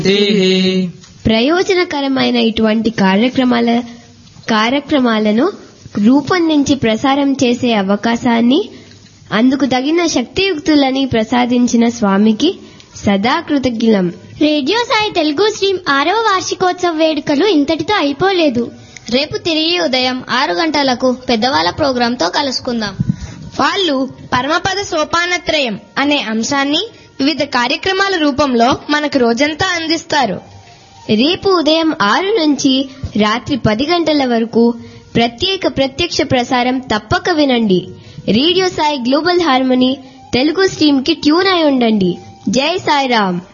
ప్రయోజనకరమైన ఇటువంటి కార్యక్రమాల కార్యక్రమాలను రూపొందించి ప్రసారం చేసే అవకాశాన్ని అందుకు తగిన శక్తియుక్తులని ప్రసాదించిన స్వామికి సదా కృతజ్ఞులం రేడియో సాయి తెలుగు స్ట్రీమ్ ఆరవ వార్షికోత్సవ వేడుకలు ఇంతటితో అయిపోలేదు రేపు తిరిగి ఉదయం ఆరు గంటలకు పెద్దవాళ్ళ ప్రోగ్రాంతో కలుసుకుందాం వాళ్ళు పరమపద సోపానత్రయం అనే అంశాన్ని వివిధ కార్యక్రమాల రూపంలో మనకు రోజంతా అందిస్తారు రేపు ఉదయం ఆరు నుంచి రాత్రి పది గంటల వరకు ప్రత్యేక ప్రత్యక్ష ప్రసారం తప్పక వినండి radio Sai global harmony Telugu stream కి ట్యూన్ అయి ఉండండి జై సాయిరామ్